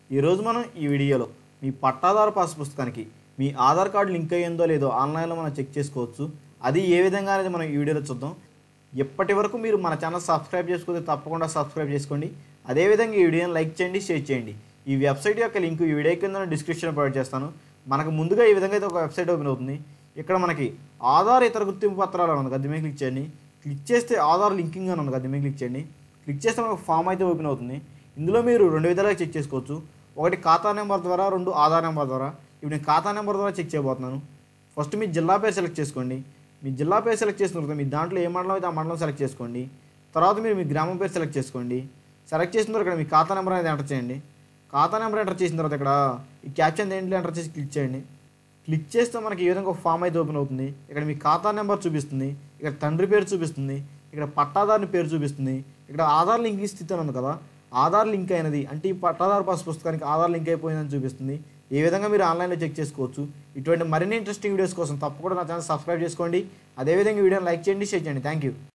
ఈరోజు మనం ఈ వీడియోలో మీ పట్టాదారు పాస్ పుస్తకానికి మీ ఆధార్ కార్డు లింక్ అయ్యిందో లేదో ఆన్లైన్లో మనం చెక్ చేసుకోవచ్చు అది ఏ విధంగా అనేది మనం ఈ వీడియోలో చూద్దాం ఇప్పటి వరకు మీరు మన ఛానల్ సబ్స్క్రైబ్ చేసుకుంటే తప్పకుండా సబ్స్క్రైబ్ చేసుకోండి అదేవిధంగా ఈ వీడియోని లైక్ చేయండి షేర్ చేయండి ఈ వెబ్సైట్ యొక్క లింక్ ఈ వీడియో కింద డిస్క్రిప్షన్ ప్రొవైడ్ చేస్తాను మనకు ముందుగా ఈ విధంగా అయితే ఒక వెబ్సైట్ ఓపెన్ అవుతుంది ఇక్కడ మనకి ఆధార్ ఇతర గుర్తింపు పత్రాలు అని ఉంది కదా మీద క్లిక్ చేయండి క్లిక్ చేస్తే ఆధార్ లింకింగ్ అని ఉంది కదా మీద క్లిక్ చేయండి క్లిక్ చేస్తే మనకు ఫామ్ అయితే ఓపెన్ అవుతుంది ఇందులో మీరు రెండు విధాలుగా చెక్ చేసుకోవచ్చు ఒకటి ఖాతా నెంబర్ ద్వారా రెండు ఆధార్ నెంబర్ ద్వారా ఇప్పుడు నేను ఖాతా నెంబర్ ద్వారా చెక్ చేయబోతున్నాను ఫస్ట్ మీ జిల్లా పేరు సెలెక్ట్ చేసుకోండి మీ జిల్లా పేరు సెలెక్ట్ చేసిన తర్వాత మీ దాంట్లో ఏ మండలం అయితే ఆ మండలం సెలెక్ట్ చేసుకోండి తర్వాత మీరు మీ గ్రామం పేరు సెలెక్ట్ చేసుకోండి సెలెక్ట్ చేసిన తర్వాత ఇక్కడ మీ ఖాతా నెంబర్ అనేది ఎంటర్ చేయండి ఖాతా నెంబర్ ఎంటర్ చేసిన తర్వాత ఇక్కడ ఈ క్యాప్షన్ దేంట్లో ఎంటర్ చేసి క్లిక్ చేయండి క్లిక్ చేస్తే మనకి ఈ విధంగా ఒక ఫామ్ అయితే ఓపెన్ అవుతుంది ఇక్కడ మీ ఖాతా నెంబర్ చూపిస్తుంది ఇక్కడ తండ్రి పేరు చూపిస్తుంది ఇక్కడ పట్టాదారుని పేరు చూపిస్తుంది ఇక్కడ ఆధార్ లింక్ స్థితి అని ఉంది కదా ఆధార్ లింక్ అయినది అంటే ఈ పట్టాదారు పాస్ పుస్తకానికి ఆధార్ లింక్ అయిపోయిందని చూపిస్తుంది ఈ విధంగా మీరు ఆన్లైన్లో చెక్ చేసుకోవచ్చు ఇటువంటి మరిన్ని ఇంట్రెస్టింగ్ వీడియోస్ కోసం తప్పకుండా నా ఛానల్ సబ్స్క్రైబ్ చేసుకోండి అదేవిధంగా ఈ వీడియోని లైక్ చేయండి షేర్ చేయండి థ్యాంక్ యూ